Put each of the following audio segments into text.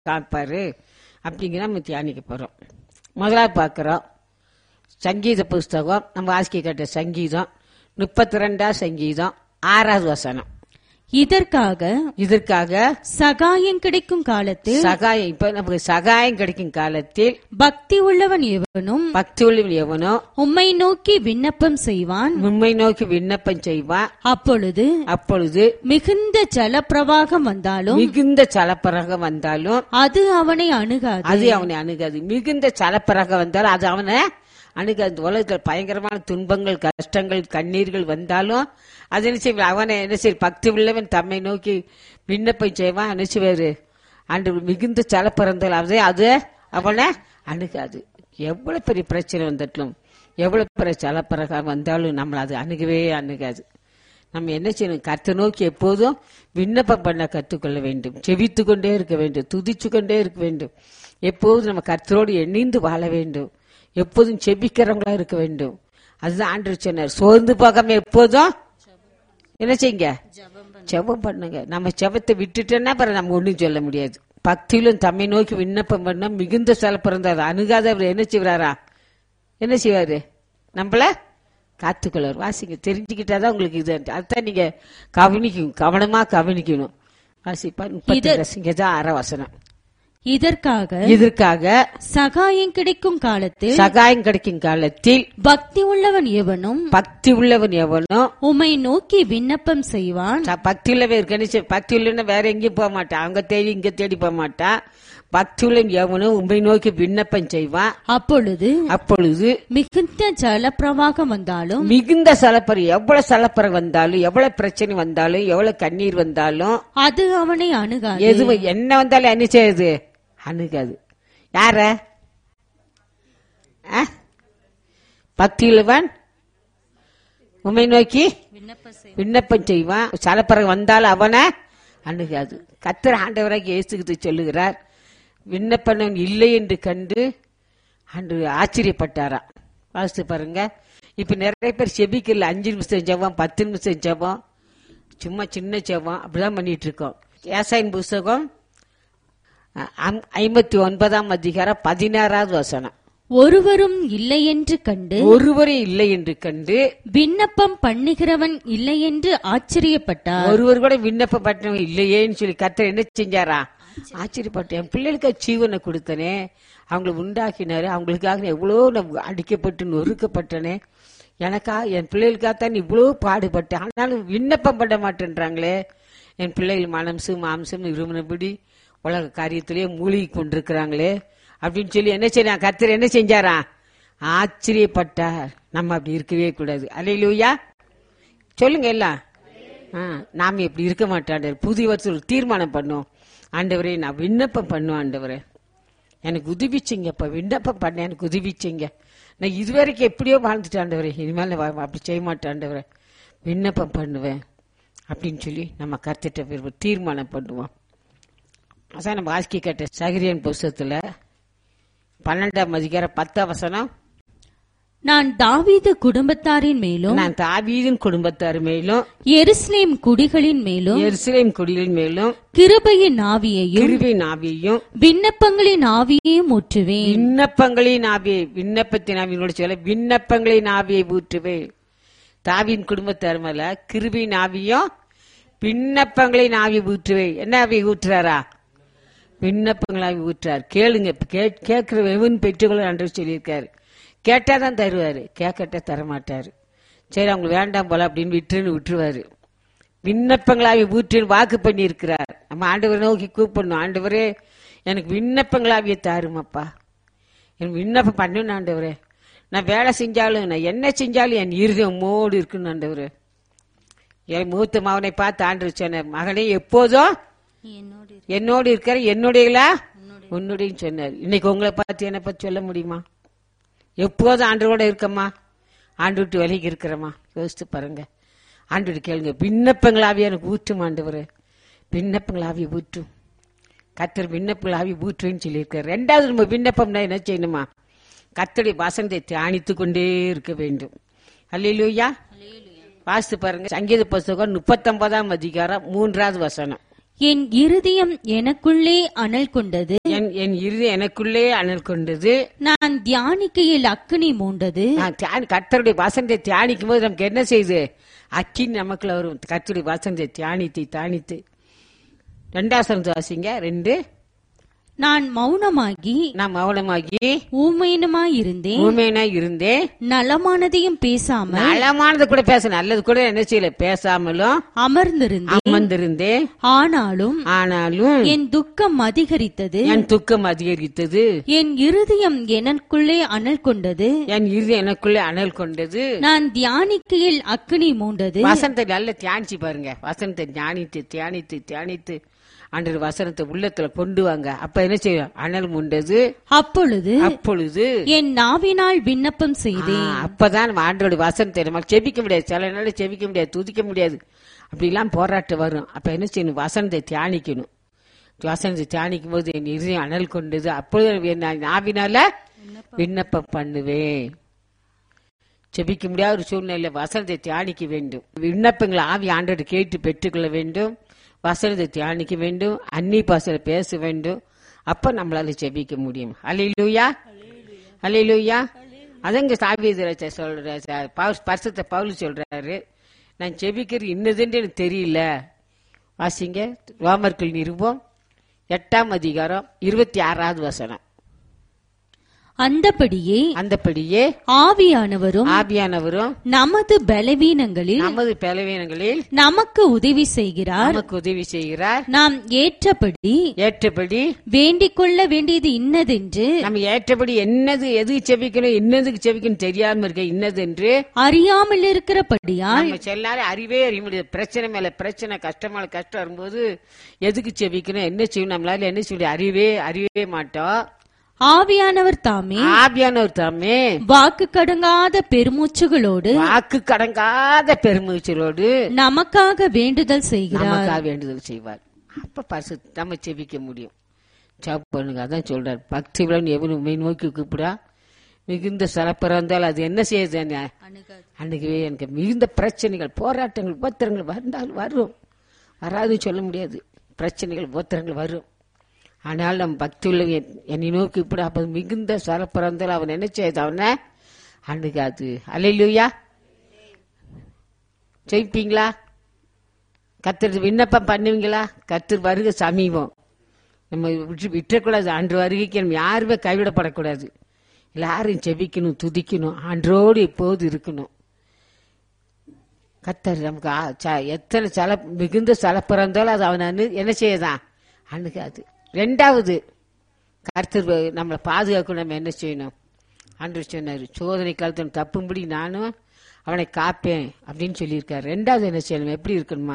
காப்பாரு அப்படிங்கிற நம்ம தியானிக்க போறோம் முதலாவது பார்க்கிறோம் சங்கீத புஸ்தகம் நம்ம வாசிக்க கேட்ட சங்கீதம் முப்பத்தி ரெண்டாம் சங்கீதம் ஆறாவது வசனம் இதற்காக இதற்காக சகாயம் கிடைக்கும் காலத்தில் சகாயம் இப்ப நமக்கு சகாயம் கிடைக்கும் காலத்தில் பக்தி உள்ளவன் எவனும் பக்தி உள்ளவன் எவனோ உம்மை நோக்கி விண்ணப்பம் செய்வான் உண்மை நோக்கி விண்ணப்பம் செய்வான் அப்பொழுது அப்பொழுது மிகுந்த ஜலப்பிரவாகம் வந்தாலும் மிகுந்த சலப்பரகம் வந்தாலும் அது அவனை அணுகாது அது அவனை அணுகாது மிகுந்த சலப்பரகம் வந்தாலும் அது அவனை அணுகாது இந்த உலகத்தில் பயங்கரமான துன்பங்கள் கஷ்டங்கள் கண்ணீர்கள் வந்தாலும் அது என்ன செய்வான் அவனை என்ன செய்ய பக்தி உள்ளவன் தம்மை நோக்கி விண்ணப்பம் செய்வான் என்ன செய்வாரு அன்று மிகுந்த சலப்பறந்தால் அது அது அவனை அணுகாது எவ்வளவு பெரிய பிரச்சனை வந்துட்டும் எவ்வளவு பெரிய சலப்பரகம் வந்தாலும் நம்மளை அது அணுகவே அணுகாது நம்ம என்ன செய்யணும் கர்த்த நோக்கி எப்போதும் விண்ணப்பம் பண்ண கற்றுக்கொள்ள வேண்டும் செவித்து கொண்டே இருக்க வேண்டும் துதிச்சு கொண்டே இருக்க வேண்டும் எப்போதும் நம்ம கர்த்தரோடு இணைந்து வாழ வேண்டும் எப்போதும் செபிக்கிறவங்களா இருக்க வேண்டும் அதுதான் ஆண்டு சொன்னார் சோர்ந்து போகாம எப்போதும் என்ன செய்யுங்க ஜெபம் பண்ணுங்க நம்ம ஜெபத்தை விட்டுட்டோன்னா பிறகு நம்ம ஒண்ணும் சொல்ல முடியாது பக்தியிலும் தம்மை நோக்கி விண்ணப்பம் பண்ண மிகுந்த சில பிறந்தார் அணுகாத அவர் என்ன செய்வாரா என்ன செய்வாரு நம்மள காத்துக்கொள்வார் வாசிங்க தெரிஞ்சுக்கிட்டாதான் உங்களுக்கு இது அதுதான் நீங்க கவனிக்கணும் கவனமா கவனிக்கணும் வாசிப்பா முப்பத்தி ரசிங்கதான் அற வசனம் இதற்காக இதற்காக சகாயம் கிடைக்கும் காலத்தில் சகாயம் கிடைக்கும் காலத்தில் பக்தி உள்ளவன் எவனும் பக்தி உள்ளவன் எவனோ உம்மை நோக்கி விண்ணப்பம் செய்வான் ச- பக்தி உள்ளவன் இருக்கணும் பக்தி உள்ளவன வேற எங்கேயும் போக மாட்டான் அங்க தேடி இங்க தேடி போக மாட்டான் பக்தி உள்ளவன் எவனும் உண்மை நோக்கி விண்ணப்பம் செய்வான் அப்பொழுது அப்பொழுது மிகுந்த ஜலப்பிரவாகம் வந்தாலும் மிகுந்த சலப்பறை எவ்வளவு சலப்பறை வந்தாலும் எவ்வளவு பிரச்சனை வந்தாலும் எவ்வளவு கண்ணீர் வந்தாலும் அது அவனை அணுகாது எது என்ன வந்தாலும் என்ன செய்யுது அணுகாது யார ஆ? பக்தி உள்ளவன் உண்மை நோக்கி விண்ணப்பம் செய்வான் சலப்பறை வந்தாலும் அவனை அணுகாது கத்தர் ஆண்டவராக இயேசுகிட்டு சொல்லுகிறார் விண்ணப்பனம் இல்லை என்று கண்டு அன்று ஆச்சரியப்பட்டாராம் வாசித்து பாருங்க இப்ப நிறைய பேர் செபிக்கல அஞ்சு நிமிஷம் ஜெபம் பத்து நிமிஷம் ஜெபம் சும்மா சின்ன ஜெபம் அப்படிதான் பண்ணிட்டு இருக்கோம் ஏசாயின் புஸ்தகம் அம்- ஐம்பத்தி ஒன்பதாம் அதிகாரம் பதினாறாவது வசனம் ஒருவரும் இல்லை என்று கண்டு ஒருவரே இல்லை என்று கண்டு விண்ணப்பம் பண்ணுகிறவன் இல்லை என்று ஆச்சரியப்பட்டார் ஒருவர் கூட விண்ணப்பப்பட்டவங்க இல்லையேன்னு சொல்லி கத்தர் என்ன செஞ்சாரா ஆச்சரியப்பட்டேன் என் பிள்ளைகளுக்கு ஜீவனை கொடுத்தனே அவங்களை உண்டாக்கினாரு அவங்களுக்காக நான் எவ்வளோ நான் அடிக்கப்பட்டு நொறுக்கப்பட்டனே எனக்கா என் பிள்ளைகளுக்காகத்தான் இவ்வளோ பாடுபட்டேன் ஆனாலும் விண்ணப்பம் பண்ண மாட்டேன்றாங்களே என் பிள்ளைகள் மனசு மாம்சம் இருமனபடி உலக காரியத்திலேயே மூழ்கி கொண்டிருக்கிறாங்களே அப்படின்னு சொல்லி என்ன செய்யறான் கத்தர் என்ன செஞ்சாரா ஆச்சரியப்பட்டார் நம்ம அப்படி இருக்கவே கூடாது அலையிலூயா சொல்லுங்க எல்லாம் ஆ, நாம இப்படி இருக்க மாட்டாண்டவர் புதிய வருஷம் ஒரு தீர்மானம் பண்ணோம் ஆண்டவரே நான் விண்ணப்பம் பண்ணுவேன் ஆண்டவரே எனக்கு உதவிச்சிங்கப்பா விண்ணப்பம் பண்ண எனக்கு உதவிச்சிங்க நான் இதுவரைக்கும் எப்படியோ வாழ்ந்துட்டேன் ஆண்டவரே இனிமேல் நான் வா- அப்படி செய்ய மாட்டேன் ஆண்டவரே விண்ணப்பம் பண்ணுவேன் அப்படின்னு சொல்லி நம்ம கருத்திட்ட பிறகு தீர்மானம் பண்ணுவோம் அதான் நம்ம வாசிக்க கேட்ட சகிரியன் புஸ்தகத்துல பன்னெண்டாம் அதிகாரம் பத்தாம் வசனம் நான் தாவீது குடும்பத்தாரின் மேலும் நான் தாவீதின் குடும்பத்தார் மேலும் எருசலேம் குடிகளின் மேலும் எருசலேம் குடிகளின் மேலும் கிருபையின் ஆவியையும் கிருபின் ஆவியையும் விண்ணப்பங்களின் ஆவியையும் ஊற்றுவேன் விண்ணப்பங்களின் ஆவியை விண்ணப்பத்தின் ஆவியோட சொல்ல விண்ணப்பங்களின் ஆவியை ஊற்றுவே தாவின் குடும்பத்தார் மேல கிருபின் ஆவியும் விண்ணப்பங்களின் ஆவியை ஊற்றுவே என்ன ஆவியை ஊற்றுறாரா விண்ணப்பங்கள் ஆவி ஊற்றுறார் கேளுங்க கே- கேட்கிற எவன் பெற்றுக்கொள்ள அன்று சொல்லியிருக்காரு கேட்டாதான் தருவாரு கேட்கட்ட தரமாட்டாரு சரி அவங்க வேண்டாம் போல அப்படின்னு விட்டுன்னு விட்டுருவாரு விண்ணப்பங்களாவி ஊற்றின்னு வாக்கு பண்ணி இருக்கிறார் நம்ம ஆண்டவரை நோக்கி கூப்பிடணும் ஆண்டவரே எனக்கு விண்ணப்பங்களாவிய தாருமப்பா என் விண்ணப்பம் பண்ணணும் ஆண்டவரே நான் வேலை செஞ்சாலும் நான் என்ன செஞ்சாலும் என் இருதயம் மோடு இருக்குன்னு ஆண்டவரே என் மூத்த மகனை பார்த்து ஆண்டு சொன்னார் மகனே எப்போதும் என்னோடு இருக்கிற என்னுடையலா உன்னுடைய சொன்னார் இன்னைக்கு உங்களை பார்த்து என்னை பத்தி சொல்ல முடியுமா எப்போதும் ஆண்டோட இருக்கம்மா ஆண்டு விட்டு விலகி இருக்கிறோமா யோசித்து பாருங்க ஆண்டு கேளுங்க விண்ணப்பங்களாவே எனக்கு ஊற்றும் ஆண்டவர் விண்ணப்பங்களாவே ஊற்றும் கத்தர் விண்ணப்பங்களாவே ஊற்றுவேன்னு சொல்லியிருக்காரு ரெண்டாவது நம்ம விண்ணப்பம்னா என்ன செய்யணுமா கத்தருடைய வசனத்தை தியானித்து கொண்டே இருக்க வேண்டும் அல்லையிலூயா வாசித்து பாருங்க சங்கீத புஸ்தகம் முப்பத்தொன்பதாம் அதிகாரம் மூன்றாவது வசனம் என் இருதயம் எனக்குள்ளே அனல் கொண்டது என் என் இறுதி எனக்குள்ளே அனல் கொண்டது நான் தியானிக்கையில் அக்கினி மூண்டது நான் தியானி கர்த்தருடைய வசனத்தை தியானிக்கும் போது நமக்கு என்ன செய்யுது அக்கின் நமக்குள்ள வரும் கர்த்தருடைய வசனத்தை தியானித்து தியானித்து ரெண்டாசனம் வாசிங்க ரெண்டு நான் மௌனமாகி நான் மௌனமாகி ஊமையனுமாயிருந்தேன் ஊமையனா இருந்தேன் நலமானதையும் பேசாமல் நலமானது கூட பேச நல்லது கூட என்ன செய்யல பேசாமலும் அமர்ந்திருந்தேன் அமர்ந்திருந்தேன் ஆனாலும் ஆனாலும் என் துக்கம் அதிகரித்தது என் துக்கம் அதிகரித்தது என் இருதயம் எனக்குள்ளே அனல் கொண்டது என் இறுதி எனக்குள்ளே அனல் கொண்டது நான் தியானிக்கையில் அக்கினி மூண்டது வசனத்தை நல்லா தியானிச்சு பாருங்க வசனத்தை தியானித்து தியானித்து தியானித்து அன்று வசனத்தை உள்ளத்துல கொண்டு வாங்க அப்ப என்ன செய்யும் அனல் முண்டது அப்பொழுது அப்பொழுது என் நாவினால் விண்ணப்பம் செய்தேன் ஆ, அப்பதான் நம்ம ஆண்டோட வசனத்தை நம்ம செபிக்க முடியாது சில நாள் செபிக்க முடியாது துதிக்க முடியாது அப்படிலாம் போராட்டம் வரும் அப்ப என்ன செய்யணும் வசனத்தை தியானிக்கணும் வசனத்தை தியானிக்கும் போது என் இதயம் அனல் கொண்டது அப்பொழுது நான் நாவினால விண்ணப்பம் பண்ணுவேன் செபிக்க முடியாத ஒரு சூழ்நிலை வசனத்தை தியானிக்க வேண்டும் விண்ணப்பங்களை ஆவி ஆண்டோடு கேட்டு பெற்றுக்கொள்ள வேண்டும் வசனத்தை தியானிக்க வேண்டும் அன்னி பாசல பேச வேண்டும் அப்ப நம்மளால செபிக்க முடியும் அலையிலூயா அலையிலூயா அதங்க சாவியதராஜ சொல்ற ச- பவுல் பரிசுத்த பவுல் சொல்றாரு நான் செபிக்கிறது இன்னதுன்னு எனக்கு தெரியல வாசிங்க ரோமர்கள் நிருபம் எட்டாம் அதிகாரம் இருபத்தி ஆறாவது வசனம் அந்தபடியே அந்தபடியே ஆவியானவரும் ஆவியானவரும் நமது பலவீனங்களில் நமது பலவீனங்களில் நமக்கு உதவி செய்கிறார் நமக்கு உதவி செய்கிறார் நாம் ஏற்றபடி ஏற்றபடி வேண்டிக் கொள்ள வேண்டியது இன்னதென்று நம்ம ஏற்றபடி என்னது எது செபிக்கணும் என்னதுக்கு செபிக்கணும் தெரியாம இருக்க இன்னது என்று அறியாமல் இருக்கிறபடியால் நம்ம செல்லாரும் அறிவே அறிய முடியாது பிரச்சனை மேல பிரச்சனை கஷ்டம் மேல கஷ்டம் வரும்போது எதுக்கு செபிக்கணும் என்ன செய்யணும் நம்மளால என்ன செய்ய முடியாது அறிவே அறியவே மாட்டோம் ஆவியானவர் தாமே ஆபியானவர் தாமே வாக்கு கடங்காத பெருமூச்சுகளோடு வாக்கு கடங்காத பெருமூச்சலோடு நமக்காக வேண்டுதல் செய்கிறார் நமக்காக வேண்டுதல் செய்வார் அப்ப பசு நம்ம செபிக்க முடியும் ஜப் பண்ணுங்க அதான் சொல்றார் பக்தி விழன் எவனு உண்மை நோக்கி கூப்பிடா மிகுந்த சிறப்பு இருந்தால் அது என்ன செய்யுது என்ன அன்னைக்கு எனக்கு மிகுந்த பிரச்சனைகள் போராட்டங்கள் உபத்திரங்கள் வந்தால் வரும் வராதுன்னு சொல்ல முடியாது பிரச்சனைகள் உபத்திரங்கள் வரும் ஆனால் நம் பக்தி உள்ள என்னை நோக்கி இப்படி அப்ப மிகுந்த சிறப்பிறந்தால் அவன் என்ன செய்யுது அவனை அன்னைக்கு அது அலையிலுயா ஜெயிப்பீங்களா கத்தர் விண்ணப்பம் பண்ணுவீங்களா கத்தர் வருக சமீபம் நம்ம விட்டு விட்டுறக்கூடாது அன்று வருகைக்கு நம்ம யாருமே கைவிடப்படக்கூடாது எல்லாரும் செபிக்கணும் துதிக்கணும் அன்றோடு இப்போது இருக்கணும் கத்தர் நமக்கு ஆ- ச- எத்தனை சல மிகுந்த சல பிறந்தாலும் அது அவன் அனு- என்ன செய்யதான் அணுகாது ரெண்டாவது கர்த்தர் வ- நம்மளை பாதுகாக்கணும் நம்ம என்ன செய்யணும் அன்று சொன்னார் சோதனை காலத்தில் தப்பும்படி நானும் அவனை காப்பேன் அப்படின்னு சொல்லியிருக்காரு ரெண்டாவது என்ன செய்யணும் எப்படி இருக்கணுமா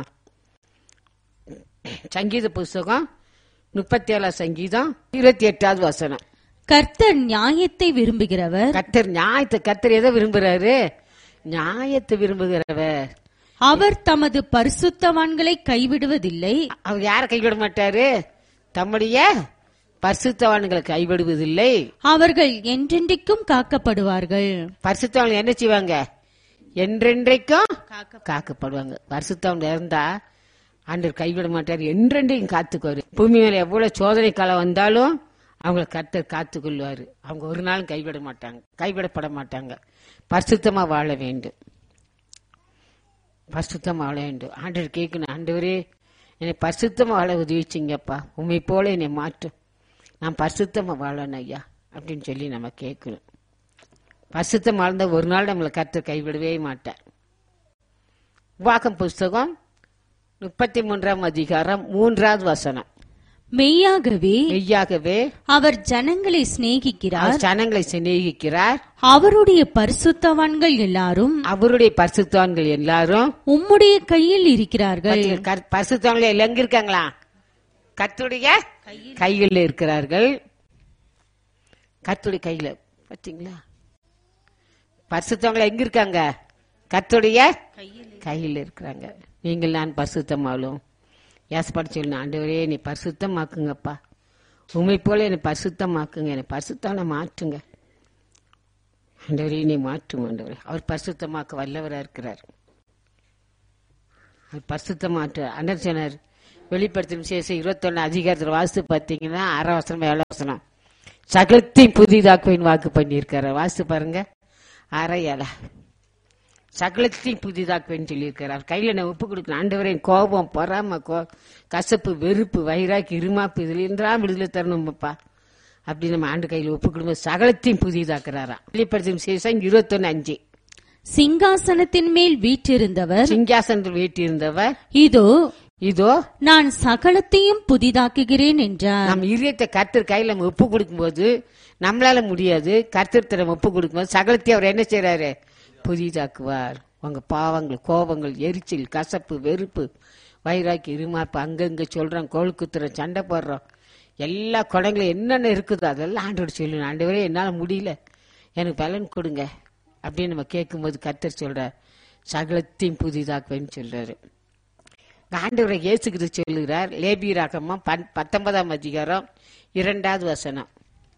சங்கீத புஸ்தகம் முப்பத்தி ஏழாம் சங்கீதம் இருபத்தி எட்டாவது வசனம் கர்த்தர் நியாயத்தை விரும்புகிறவர் கத்தர் நியாயத்தை கத்தர் எதை விரும்புறாரு நியாயத்தை விரும்புகிறவர் அவர் தமது பரிசுத்தவான்களை கைவிடுவதில்லை அவர் யாரை கைவிட மாட்டாரு தம்முடைய பரிசுத்தவான்களை கைவிடுவதில்லை அவர்கள் என்றென்றைக்கும் காக்கப்படுவார்கள் பரிசுத்தவான்கள் என்ன செய்வாங்க என்றென்றைக்கும் காக்கப்படுவாங்க பரிசுத்தவன் இருந்தா ஆண்டவர் கைவிட மாட்டார் என்றென்றைக்கும் காத்துக்குவாரு பூமி மேல எவ்வளவு சோதனை காலம் வந்தாலும் அவங்கள கர்த்தர் காத்துக்கொள்வாரு அவங்க ஒரு நாளும் கைவிட மாட்டாங்க கைவிடப்பட மாட்டாங்க பரிசுத்தமா வாழ வேண்டும் பரிசுத்தமா வாழ வேண்டும் ஆண்டவர் கேட்கணும் ஆண்டவரே என்னை பரிசுத்தமா வாழ உதவிச்சிங்கப்பா உண்மை போல என்னை மாற்றும் நான் பரிசுத்தமா வாழணும் ஐயா அப்படின்னு சொல்லி நம்ம கேட்கணும் பரிசுத்தம் வாழ்ந்த ஒரு நாள் நம்மளை கர்த்தர் கைவிடவே மாட்டார் வாக்கம் புஸ்தகம் முப்பத்தி மூன்றாம் அதிகாரம் மூன்றாவது வசனம் மெய்யாகவே மெய்யாகவே அவர் ஜனங்களை சிநேகிக்கிறார் அவர் ஜனங்களை சிநேகிக்கிறார் அவருடைய பரிசுத்தவான்கள் எல்லாரும் அவருடைய பரிசுத்தவான்கள் எல்லாரும் உம்முடைய கையில் இருக்கிறார்கள் கர்- பரிசுத்தவான்கள் எல்லாம் எங்க இருக்காங்களா கர்த்தருடைய கையில் இருக்கிறார்கள் கர்த்தருடைய கையில பாத்தீங்களா பரிசுத்தவங்களை எங்க இருக்காங்க கர்த்தருடைய கையில் இருக்கிறாங்க நீங்கள் நான் பரிசுத்தமாலும் ஏசப்பாடு சொல்லணும் ஆண்டவரே நீ பரிசுத்தமாக்குங்கப்பா உண்மை போல என்னை பரிசுத்தமாக்குங்க என்னை பரிசுத்தான மாற்றுங்க ஆண்டவரே நீ மாற்றும் ஆண்டவரே அவர் பரிசுத்தமாக்க வல்லவரா இருக்கிறார் அவர் பரிசுத்தமாற்ற அண்டர் சொன்னார் வெளிப்படுத்தும் விசேஷம் இருபத்தொன்னு அதிகாரத்தில் வாசித்து பார்த்தீங்கன்னா அரை வசனம் ஏழு வசனம் சகலத்தையும் புதிதாக்குவேன் வாக்கு பண்ணியிருக்காரு வாசித்து பாருங்க அரை ஏழை சகலத்தையும் புதிதாக்குவேன்னு சொல்லியிருக்கிறார் கையில நான் ஒப்பு கொடுக்கணும் ஆண்டவரின் கோபம் பொறாம கோ கசப்பு வெறுப்பு வைராக்கி இருமாப்பு இதுல இருந்தா விடுதலை தரணும்ப்பா அப்படி நம்ம ஆண்டு கையில் ஒப்பு கொடுக்கும் சகலத்தையும் புதிதாக்குறாராம் வெளிப்படுத்தும் விசேஷம் இருபத்தொன்னு அஞ்சு சிங்காசனத்தின் மேல் வீற்றிருந்தவர் சிங்காசனத்தில் வீட்டியிருந்தவர் இதோ இதோ நான் சகலத்தையும் புதிதாக்குகிறேன் என்றார் நம்ம இதயத்தை கர்த்தர் கையில நம்ம ஒப்பு கொடுக்கும்போது நம்மளால முடியாது கர்த்தர் நம்ம ஒப்பு கொடுக்கும்போது சகலத்தையும் அவர் என்ன செய்றாரு புதிதாக்குவார் உங்க பாவங்கள் கோபங்கள் எரிச்சல் கசப்பு வெறுப்பு வைராக்கி இருமாப்பு அங்கங்க சொல்றோம் கோல் குத்துறோம் சண்டை போடுறோம் எல்லா குடங்களும் என்னென்ன இருக்குதோ அதெல்லாம் ஆண்டோடு சொல்லணும் ஆண்டவரே என்னால முடியல எனக்கு பலன் கொடுங்க அப்படின்னு நம்ம கேட்கும்போது கர்த்தர் சொல்றார் சகலத்தையும் புதிதாக்குவேன்னு சொல்றாரு ஆண்டவரை இயேசுகிட்டு சொல்லுகிறார் லேபி ராகமா பத்தொன்பதாம் அதிகாரம் இரண்டாவது வசனம்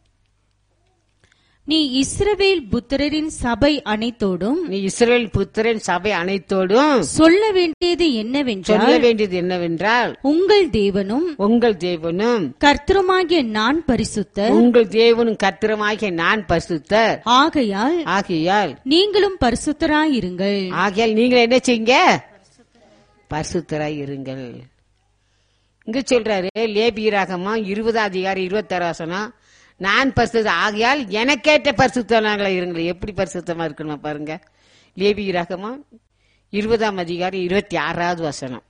நீ இஸ்ரவேல் புத்திரரின் சபை அனைத்தோடும் நீ இஸ்ரேல் புத்திரன் சபை அனைத்தோடும் சொல்ல வேண்டியது என்னவென்றால் சொல்ல வேண்டியது என்னவென்றால் உங்கள் தேவனும் உங்கள் தேவனும் கர்த்தருமாகிய நான் பரிசுத்தர் உங்கள் தேவனும் கத்திரமாகிய நான் பரிசுத்தர் ஆகையால் ஆகையால் நீங்களும் பரிசுத்தராயிருங்கள் ஆகையால் நீங்கள் என்ன செய்யுங்க பரிசுத்தராய் இருங்கள் இங்க சொல்றாரு லேபியராகமா இருபது அதிகாரம் இருபத்தாறு வசனம் நான் பரிசுத்த ஆகையால் எனக்கேற்ற பரிசுத்தனாங்களா இருங்கள் எப்படி பரிசுத்தமா இருக்கணும் பாருங்க லேபியராகமா இருபதாம் அதிகாரம் இருபத்தி ஆறாவது வசனம்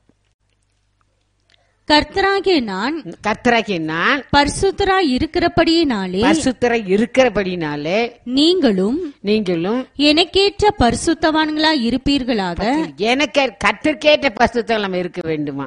கர்த்தராகிய நான் கர்த்தராகிய நான் பரிசுத்தராய் இருக்கிறபடியினாலே பரிசுத்தராய் இருக்கிறபடினாலே நீங்களும் நீங்களும் எனக்கேற்ற பரிசுத்தவான்களாய் இருப்பீர்களாக எனக்கு கத்திற்கேற்ற பரிசுத்தம் நம்ம இருக்க வேண்டுமா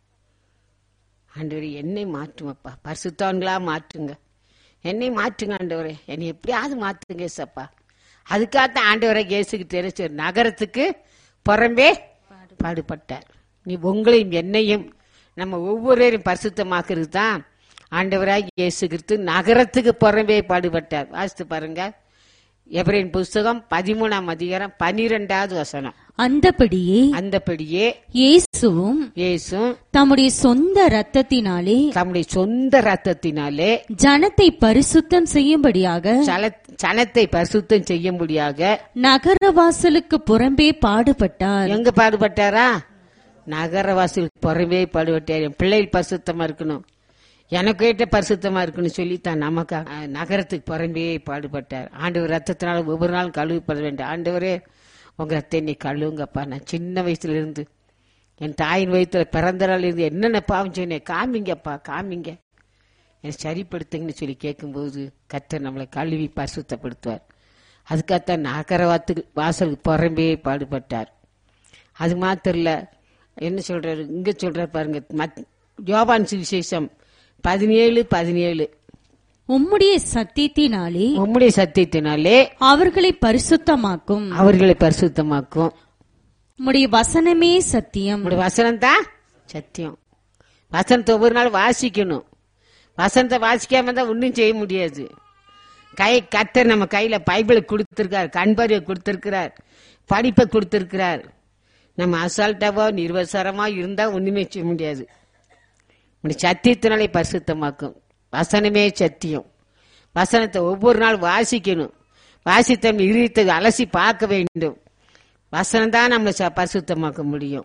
ஆண்டவரே என்னை மாற்றுமப்பா பரிசுத்தவன்களா மாற்றுங்க என்னை மாற்றுங்க ஆண்டவரே என்னை எப்படியாவது மாற்றுங்க சப்பா அதுக்காகத்தான் ஆண்டவரை இயேசுக்கு தெரிஞ்ச நகரத்துக்கு புறம்பே பாடுபட்டார் நீ உங்களையும் என்னையும் நம்ம ஒவ்வொருவரையும் பரிசுத்தமாக்குறது தான் ஆண்டவராக இயேசு கிறிஸ்து நகரத்துக்கு புறம்பே பாடுபட்டார் வாசித்து பாருங்க எவரின் புஸ்தகம் பதிமூணாம் அதிகாரம் பனிரெண்டாவது வசனம் அந்தபடியே அந்தபடியே இயேசுவும் இயேசும் தம்முடைய சொந்த இரத்தத்தினாலே தம்முடைய சொந்த ரத்தத்தினாலே ஜனத்தை பரிசுத்தம் செய்யும்படியாக சல- சனத்தை பரிசுத்தம் செய்யும்படியாக நகரவாசலுக்கு புறம்பே பாடுபட்டார் எங்க பாடுபட்டாரா நகரவாசிகள் புறவே பாடுபட்டார் என் பிள்ளைகள் பரிசுத்தமா இருக்கணும் எனக்கு ஏற்ற பரிசுத்தமா இருக்குன்னு சொல்லி தான் நமக்கு அஹ், நகரத்துக்கு புறம்பே பாடுபட்டார் ஆண்டவர் ரத்தத்தினால ஒவ்வொரு நாள் கழுவிப்பட வேண்டும் ஆண்டவரே உங்க ரத்தை நீ கழுவுங்கப்பா நான் சின்ன வயசுல இருந்து என் தாயின் வயிற்றுல பிறந்த நாள் இருந்து என்னென்ன பாவம் சொன்னேன் காமிங்கப்பா காமிங்க என்னை சரிப்படுத்துங்கன்னு சொல்லி கேட்கும்போது கர்த்தர் நம்மளை கழுவி பரிசுத்தப்படுத்துவார் அதுக்காகத்தான் நகரவாத்துக்கு வாசலுக்கு புறம்பே பாடுபட்டார் அது மாத்திரம் இல்ல என்ன சொல்றாரு இங்க சொல்றாரு பாருங்க மத்- யோவான் சுவிசேஷம் பதினேழு பதினேழு உம்முடைய சத்தியத்தினாலே உம்முடைய சத்தியத்தினாலே அவர்களை பரிசுத்தமாக்கும் அவர்களை பரிசுத்தமாக்கும் உம்முடைய வசனமே சத்தியம் உங்களுடைய வசனம் தான் சத்தியம் வசனத்தை ஒவ்வொரு நாள் வாசிக்கணும் வசனத்தை வாசிக்காம தான் ஒன்றும் செய்ய முடியாது கை கத்தர் நம்ம கையில பைபிளை கொடுத்திருக்கார் கண்பறிவை கொடுத்திருக்கிறார் படிப்பை கொடுத்திருக்கிறார் நம்ம அசால்ட்டாவோ நிர்வசரமா இருந்தா ஒண்ணுமே செய்ய முடியாது உன்னை சத்தியத்தினாலே பரிசுத்தமாக்கும் வசனமே சத்தியம் வசனத்தை ஒவ்வொரு நாள் வாசிக்கணும் வாசித்த இருத்தை அலசி பார்க்க வேண்டும் வசனம் தான் நம்மளை ச- பரிசுத்தமாக்க முடியும்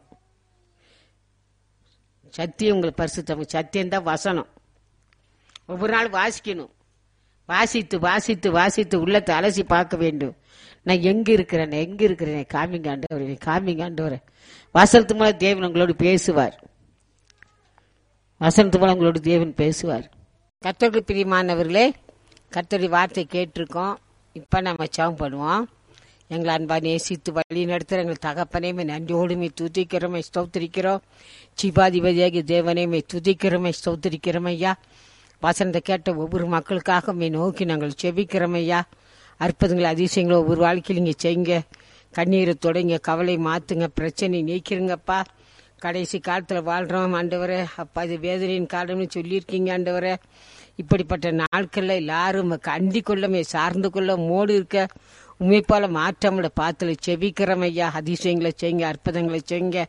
சத்தியம் உங்களை பரிசுத்தம் சத்தியம் தான் வசனம் ஒவ்வொரு நாள் வாசிக்கணும் வாசித்து வாசித்து வாசித்து உள்ளத்தை அலசி பார்க்க வேண்டும் நான் எங்க இருக்கிறேன் நான் எங்க இருக்கிறேன் காமிங்க ஆண்டவரே காமிங்க ஆண்டவரே வசனத்து மூலம் தேவன் உங்களோடு பேசுவார் வசனத்து மூலம் உங்களோட தேவன் பேசுவார் கர்த்தருக்கு பிரியமானவர்களே கர்த்தருடைய வார்த்தை கேட்டிருக்கோம் இப்ப நம்ம சவம் பண்ணுவோம் எங்களை அன்பா நேசித்து வழி நடத்துகிற எங்கள் தகப்பனையுமே நன்றியோடுமே துதிக்கிறோமே ஸ்தோத்திரிக்கிறோம் சிபாதிபதியாகிய தேவனையுமே துதிக்கிறோமே ஸ்தோத்திரிக்கிறோம் ஐயா வசனத்தை கேட்ட ஒவ்வொரு மக்களுக்காக மே நோக்கி நாங்கள் செபிக்கிறோம் ஐயா அற்புதங்களை அதிசயங்களை ஒவ்வொரு வாழ்க்கையில் இங்கே செய்யுங்க கண்ணீரை தொடங்க கவலை மாத்துங்க பிரச்சனை நீக்கிறங்கப்பா கடைசி காலத்தில் வாழ்றோம் ஆண்டவரே அப்பா இது வேதனையின் காலம்னு சொல்லியிருக்கீங்க ஆண்டவரே இப்படிப்பட்ட நாட்கள்ல எல்லாரும் அண்டி கொள்ளமே சார்ந்து கொள்ள மோடு இருக்க உண்மை போல மாற்றமுள்ள பாத்துல செபிக்கிறோம் ஐயா அதிசயங்களை செய்யுங்க அற்புதங்களை செய்யுங்க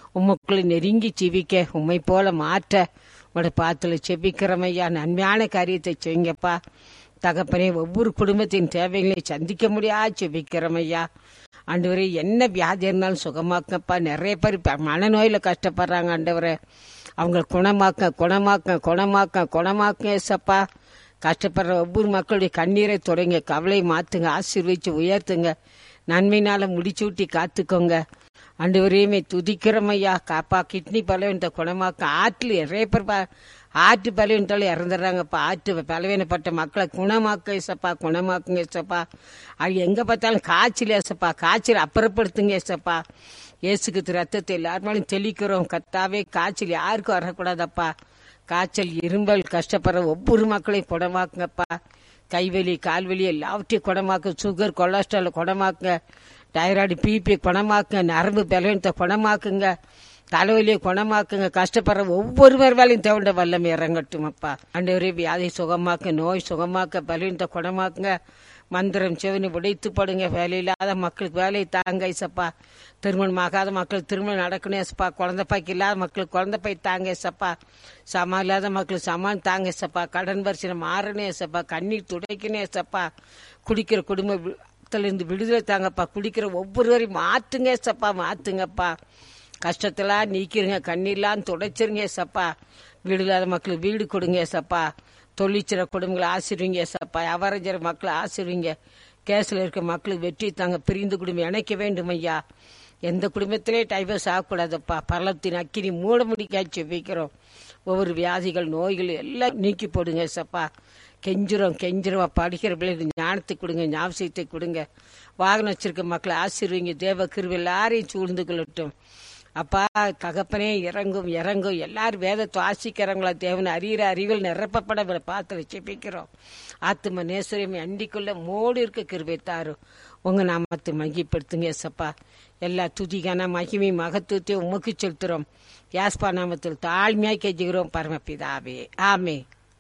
உமக்குள்ள நெருங்கி ஜீவிக்க உம்மை போல மாற்ற உங்களோட பாத்துல செபிக்கிறமையா நன்மையான காரியத்தை செய்யுங்கப்பா தகப்பனே ஒவ்வொரு குடும்பத்தின் தேவைகளை சந்திக்க முடியாது செபிக்கிறமையா ஆண்டவரே என்ன வியாதி இருந்தாலும் சுகமாக்கப்பா நிறைய பேர் இப்ப மனநோயில கஷ்டப்படுறாங்க ஆண்டவரே அவங்க குணமாக்க குணமாக்க குணமாக்க குணமாக்க ஏசப்பா கஷ்டப்படுற ஒவ்வொரு மக்களுடைய கண்ணீரை தொடங்க கவலை மாத்துங்க ஆசீர்வதிச்சு உயர்த்துங்க நன்மையினால முடிச்சு விட்டி காத்துக்கோங்க ஆண்டவரையுமே துதிக்கிறமையா காப்பா கிட்னி பலவீனத்தை குணமாக்க ஆற்றுல நிறைய பேர் பா- ஆற்று பலவீனத்தால இறந்துடுறாங்கப்பா ஆற்று பலவீனப்பட்ட மக்களை குணமாக்க ஏசப்பா குணமாக்குங்க ஏசப்பா அது எங்க பார்த்தாலும் காய்ச்சல் ஏசப்பா காய்ச்சல் அப்புறப்படுத்துங்க ஏசப்பா இயேசுக்கு ரத்தத்தை எல்லாருமாலும் தெளிக்கிறோம் கத்தாவே காய்ச்சல் யாருக்கும் வரக்கூடாதப்பா காய்ச்சல் இரும்பல் கஷ்டப்படுற ஒவ்வொரு மக்களையும் குணமாக்குங்கப்பா கைவலி கால்வலி எல்லாவற்றையும் குணமாக்க சுகர் கொலஸ்ட்ரால் குணமாக்குங்க டைராய்டு பிபி குணமாக்குங்க நரம்பு பலவீனத்தை குணமாக்குங்க தலைவலியை குணமாக்குங்க கஷ்டப்படுற ஒவ்வொருவர் வேலையும் தேவையான வல்லம் இறங்கட்டும் அப்பா ஆண்டவரே வியாதி சுகமாக்க நோய் சுகமாக்க பலவீனத்தை குணமாக்குங்க மந்திரம் செவனி உடைத்து படுங்க வேலையில்லாத மக்களுக்கு வேலையை தாங்க ஐசப்பா திருமணம் ஆகாத மக்களுக்கு திருமணம் நடக்கணும் ஏசப்பா குழந்தை பாய்க்கு இல்லாத மக்களுக்கு குழந்தை பாய் தாங்க ஏசப்பா சமா இல்லாத மக்களுக்கு சமான் தாங்க ஏசப்பா கடன் வரிசை மாறணும் ஏசப்பா கண்ணீர் துடைக்கணும் ஏசப்பா குடிக்கிற குடும்ப இருந்து விடுதலை தாங்கப்பா குடிக்கிற ஒவ்வொருவரையும் மாத்துங்க ஏசப்பா மாத்துங்கப்பா கஷ்டத்தெல்லாம் நீக்கிருங்க கண்ணீர்லாம் துடைச்சிருங்க ஏசப்பா வீடு இல்லாத மக்களுக்கு வீடு கொடுங்க ஏசப்பா தொழிற்சிற குடும்பங்களை ஆசிர்வீங்க ஏசப்பா அவரஞ்சர மக்களை ஆசிர்வீங்க கேஸ்ல இருக்க மக்களுக்கு வெற்றி தாங்க பிரிந்து குடும்பம் இணைக்க வேண்டும் ஐயா எந்த குடும்பத்திலே டைவர்ஸ் ஆகக்கூடாதப்பா பள்ளத்தின் அக்கினி மூட முடிக்காச்சு வைக்கிறோம் ஒவ்வொரு வியாதிகள் நோய்கள் எல்லாம் நீக்கி போடுங்க ஏசப்பா கெஞ்சிரும் கெஞ்சிரும் படிக்கிற பிள்ளைகளுக்கு ஞானத்தை கொடுங்க ஞாபகத்தை கொடுங்க வாகனம் வச்சிருக்க மக்களை ஆசீர்வீங்க தேவ கிருவி எல்லாரையும் சூழ்ந்து கொள்ளட்டும் அப்பா தகப்பனே இறங்கும் இறங்கும் எல்லாரும் வேதத்தை வாசிக்கிறவங்களா தேவன் அறிகிற அறிவில் நிரப்பப்பட இவரை பார்த்து செபிக்கிறோம் ஆத்தும நேசரியம் அண்டிக்குள்ள மோடு இருக்க கிருபை தாரும் உங்க நாமத்தை மகிப்படுத்துங்க ஏசப்பா எல்லா துதிக்கான மகிமை மகத்துவத்தையும் உமக்கு செலுத்துறோம் யாஸ்பா நாமத்தில் தாழ்மையாய் கெஞ்சுகிறோம் பரமபிதாவே ஆமே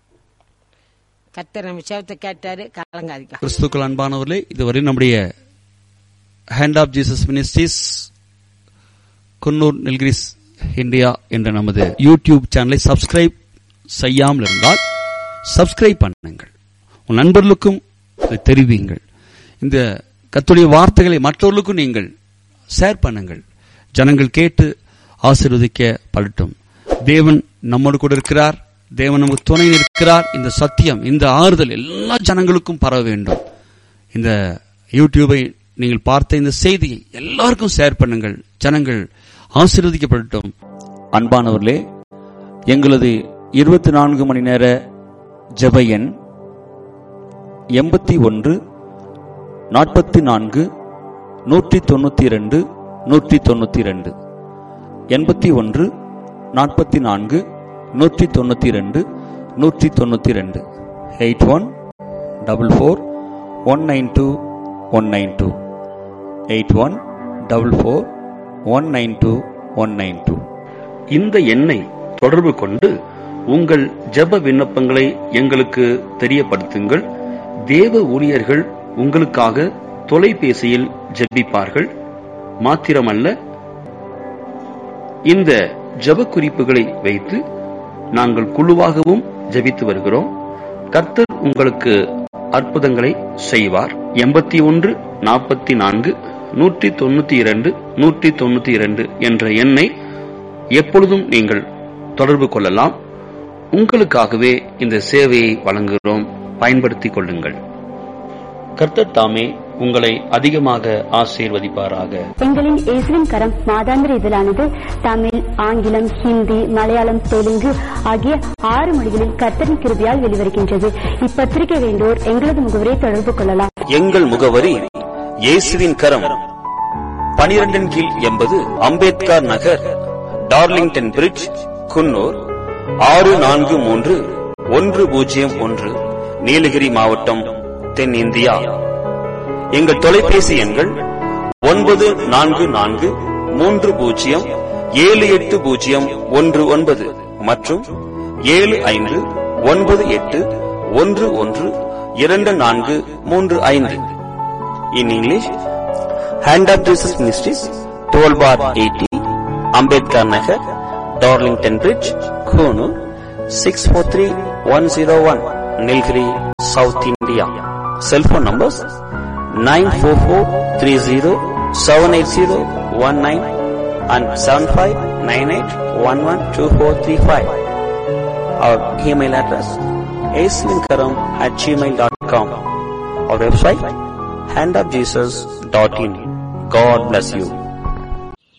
கத்தர் நம்ம சேவத்தை கேட்டாரு கலங்காதிக்கலாம் கிறிஸ்துக்கள் அன்பானவர்களே இதுவரை நம்முடைய hand of Jesus ministries Coonoor Nilgiris India என்ற நமது யூடியூப் சேனலை சப்ஸ்கிரைப் செய்யாமல் இருந்தால் சப்ஸ்கிரைப் பண்ணுங்கள் உன் நண்பர்களுக்கும் இதை தெரிவியுங்கள் இந்த கத்துடைய வார்த்தைகளை மற்றவர்களுக்கும் நீங்கள் ஷேர் பண்ணுங்கள் ஜனங்கள் கேட்டு ஆசீர்வதிக்க படட்டும் தேவன் நம்மோடு கூட இருக்கிறார் தேவன் நமக்கு துணை இருக்கிறார் இந்த சத்தியம் இந்த ஆறுதல் எல்லா ஜனங்களுக்கும் பரவ வேண்டும் இந்த யூடியூபை நீங்கள் பார்த்த இந்த செய்தியை எல்லாருக்கும் ஷேர் பண்ணுங்கள் ஜனங்கள் ஆசீர்வதிக்கப்படட்டும் அன்பானவர்களே எங்களது இருபத்தி நான்கு மணி நேர ஜெப எண் எண்பத்தி ஒன்று நாற்பத்தி நான்கு நூற்றி தொண்ணூற்றி ரெண்டு நூற்றி தொண்ணூற்றி ரெண்டு எண்பத்தி ஒன்று நாற்பத்தி நான்கு நூற்றி தொண்ணூற்றி ரெண்டு நூற்றி தொண்ணூற்றி ரெண்டு eight one double four one nine two one nine two eight one double four one nine two one nine two இந்த எண்ணை தொடர்பு கொண்டு உங்கள் ஜெப விண்ணப்பங்களை எங்களுக்கு தெரியப்படுத்துங்கள் தேவ ஊழியர்கள் உங்களுக்காக தொலைபேசியில் ஜெபிப்பார்கள் மாத்திரமல்ல இந்த ஜெப குறிப்புகளை வைத்து நாங்கள் குழுவாகவும் ஜெபித்து வருகிறோம் கர்த்தர் உங்களுக்கு அற்புதங்களை செய்வார் எண்பத்தி ஒன்று நாற்பத்தி நான்கு நூற்றி தொண்ணூத்தி இரண்டு நூற்றி தொண்ணூத்தி இரண்டு என்ற எண்ணை எப்பொழுதும் நீங்கள் தொடர்பு கொள்ளலாம் உங்களுக்காகவே இந்த சேவையை வழங்குகிறோம் பயன்படுத்திக் கொள்ளுங்கள் கர்த்தர் தாமே உங்களை அதிகமாக ஆசீர்வதிப்பாராக எங்களின் இயேசுவின் கரம் மாதாந்திர இதழானது தமிழ் ஆங்கிலம் ஹிந்தி மலையாளம் தெலுங்கு ஆகிய ஆறு மொழிகளில் கர்த்தரின் கிருபியால் வெளிவருகின்றது இப்பத்திரிகை வேண்டோர் எங்களது முகவரை தொடர்பு கொள்ளலாம் எங்கள் முகவரி இயேசுவின் கரம் பனிரெண்டின் கீழ் எண்பது அம்பேத்கர் நகர் டார்லிங்டன் பிரிட்ஜ் குன்னூர் ஆறு நான்கு மூன்று ஒன்று பூஜ்ஜியம் ஒன்று நீலகிரி மாவட்டம் தென்னிந்தியா எங்கள் தொலைபேசி எண்கள் ஒன்பது நான்கு நான்கு மூன்று பூஜ்ஜியம் ஏழு எட்டு பூஜ்ஜியம் ஒன்று ஒன்பது மற்றும் ஏழு ஐந்து ஒன்பது எட்டு ஒன்று ஒன்று இரண்டு நான்கு மூன்று ஐந்து in English hand of Jesus ministries twelve bar eighty Ambedkar Nagar, Darlington Bridge, Konoor, 643-101, Nilgiri, South India. Cell phone numbers 94430-780-19 and 7598112435. Our email address aswinkaram at gmail.com. Our website handofjesus.in. God bless you.